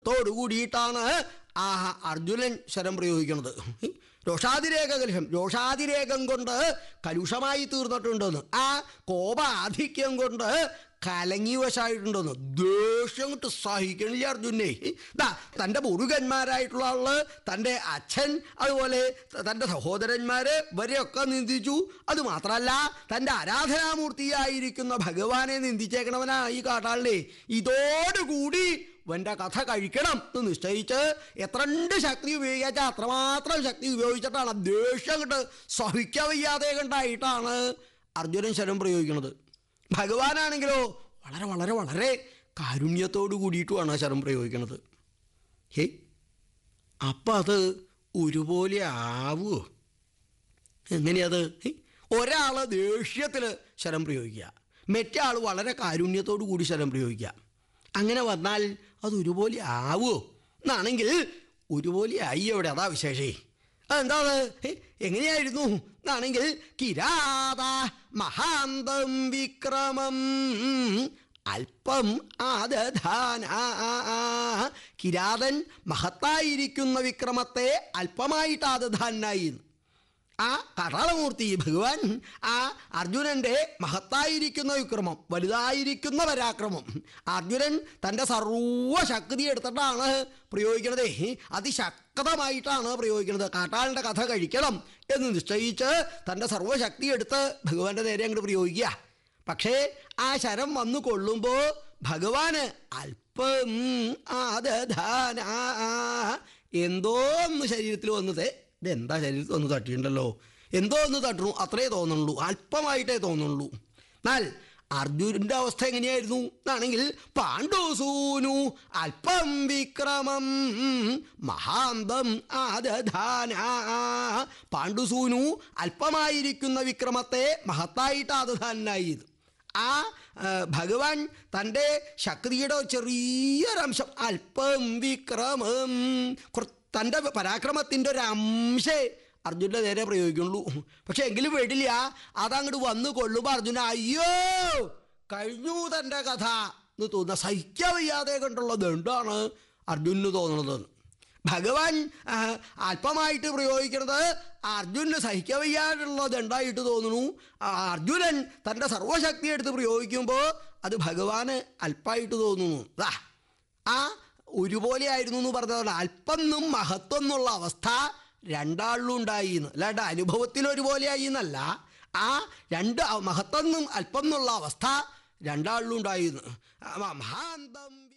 ത്തോടുകൂടിയിട്ടാണ് ആ അർജുനൻ ശരം പ്രയോഗിക്കുന്നത് രോഷാതിരേഖ കലുഷം രോഷാതിരേഖം കൊണ്ട് കലുഷമായി തീർന്നിട്ടുണ്ടെന്ന് ആ കോപാധിക്യം കൊണ്ട് കലങ്ങി വശായിട്ടുണ്ടെന്ന് ദേഷ്യം കൊണ്ട് സഹിക്കണില്ല അർജുനെ ദാ തൻ്റെ മുരുകന്മാരായിട്ടുള്ള ആള് തൻ്റെ അച്ഛൻ അതുപോലെ തൻ്റെ സഹോദരന്മാര് ഇവരെയൊക്കെ നിന്ദിച്ചു അത് മാത്രമല്ല തൻ്റെ ആരാധനാമൂർത്തിയായിരിക്കുന്ന ഭഗവാനെ നിന്ദിച്ചേക്കണവനാ ഈ കാട്ടാളിനെ ഇതോടുകൂടി ഇവൻ്റെ കഥ കഴിക്കണം എന്ന് നിശ്ചയിച്ച് എത്രണ്ട് ശക്തി ഉപയോഗിച്ചാൽ അത്രമാത്രം ശക്തി ഉപയോഗിച്ചിട്ടാണ് ദേഷ്യം കണ്ട് സഹിക്കാൻ വയ്യാതെ കണ്ടായിട്ടാണ് അർജുനൻ ശരം പ്രയോഗിക്കുന്നത് ഭഗവാനാണെങ്കിലോ വളരെ വളരെ വളരെ കാരുണ്യത്തോടു കൂടിയിട്ടുമാണ് ആ ശരം പ്രയോഗിക്കുന്നത് ഹേ അപ്പം അത് ഒരുപോലെ ആവുമോ എങ്ങനെയത് ഒരാൾ ദേഷ്യത്തിൽ ശരം പ്രയോഗിക്കുക മറ്റേ ആൾ വളരെ കാരുണ്യത്തോടു കൂടി ശരം പ്രയോഗിക്കുക അങ്ങനെ വന്നാൽ അത് ഒരുപോലെ ആവുമോ എന്നാണെങ്കിൽ ഒരുപോലെ ആയി അവിടെ അതാ വിശേഷേ അതെന്താ അത്? ഹേ, എങ്ങനെയായിരുന്നു എന്നാണെങ്കിൽ കിരാത മഹാന്തം വിക്രമം അല്പം ആദധാന കിരാതൻ മഹത്തായിരിക്കുന്ന വിക്രമത്തെ അല്പമായിട്ട് ആദധാനായി ആ കടാളമൂർത്തി ഭഗവാൻ ആ അർജുനന്റെ മഹത്തായിരിക്കുന്ന വിക്രമം വലുതായിരിക്കുന്ന പരാക്രമം അർജുനൻ തൻ്റെ സർവശക്തി എടുത്തിട്ടാണ് പ്രയോഗിക്കുന്നത് അതിശക്തമായിട്ടാണ് പ്രയോഗിക്കുന്നത് കാട്ടാളിൻ്റെ കഥ കഴിക്കണം എന്ന് നിശ്ചയിച്ച് തൻ്റെ സർവശക്തി എടുത്ത് ഭഗവാന്റെ നേരെ അങ്ങോട്ട് പ്രയോഗിക്കുക പക്ഷേ ആ ശരം വന്നു കൊള്ളുമ്പോൾ ഭഗവാന് അല്പം ആദധാന എന്തോ ഒന്ന് ശരീരത്തിൽ വന്നത് ഇതെന്താ ശരീരത്തിൽ ഒന്ന് തട്ടിയിട്ടുണ്ടല്ലോ എന്തോ ഒന്ന് തട്ടണു അത്രേ തോന്നുള്ളൂ അല്പമായിട്ടേ തോന്നുള്ളൂ എന്നാൽ അർജുനന്റെ അവസ്ഥ എങ്ങനെയായിരുന്നു എന്നാണെങ്കിൽ പാണ്ഡുസൂനു അല്പം വിക്രമം മഹാന്തം ആദധാന പാണ്ഡുസൂനു അല്പമായിരിക്കുന്ന വിക്രമത്തെ മഹത്തായിട്ട് ആദധാനായി ആ ആ, ഭഗവാൻ തൻ്റെ ശക്തിയുടെ ചെറിയൊരംശം അല്പം വിക്രമം കുറ- തൻ്റെ പരാക്രമത്തിൻ്റെ ഒരു അംശേ അർജുൻ്റെ നേരെ പ്രയോഗിക്കുള്ളൂ പക്ഷെ എങ്കിലും വേണ്ടില്ല അതങ്ങോട്ട് വന്നു കൊള്ളുമ്പോൾ അർജുന അയ്യോ കഴിഞ്ഞു തൻ്റെ കഥ എന്ന് തോന്നുന്ന സഹിക്കാൻ വയ്യാതെ കണ്ടുള്ളത് എന്താണ് അർജുനന് തോന്നുന്നത് ഭഗവാൻ ആ, അല്പമായിട്ട് പ്രയോഗിക്കുന്നത് അർജുനന് സഹിക്കാൻ വയ്യാതുള്ളത് ഉണ്ടായിട്ട് തോന്നുന്നു ആ, അർജുനൻ തൻ്റെ സർവശക്തി എടുത്ത് പ്രയോഗിക്കുമ്പോൾ അത് ഭഗവാന് അല്പമായിട്ട് തോന്നുന്നു ദാ, ആ ഒരുപോലെ ആയിരുന്നു എന്ന് പറഞ്ഞതാണ് അല്പം നിന്നും മഹത്വം എന്നുള്ള അവസ്ഥ രണ്ടാളിലും ഉണ്ടായി എന്ന് അല്ലാണ്ട് അനുഭവത്തിൽ ഒരുപോലെ ആയി എന്നല്ല ആ രണ്ട് മഹത്വം നിന്നും അല്പം എന്നുള്ള അവസ്ഥ രണ്ടാളിലും ഉണ്ടായി എന്ന് ആ, മഹാന്തം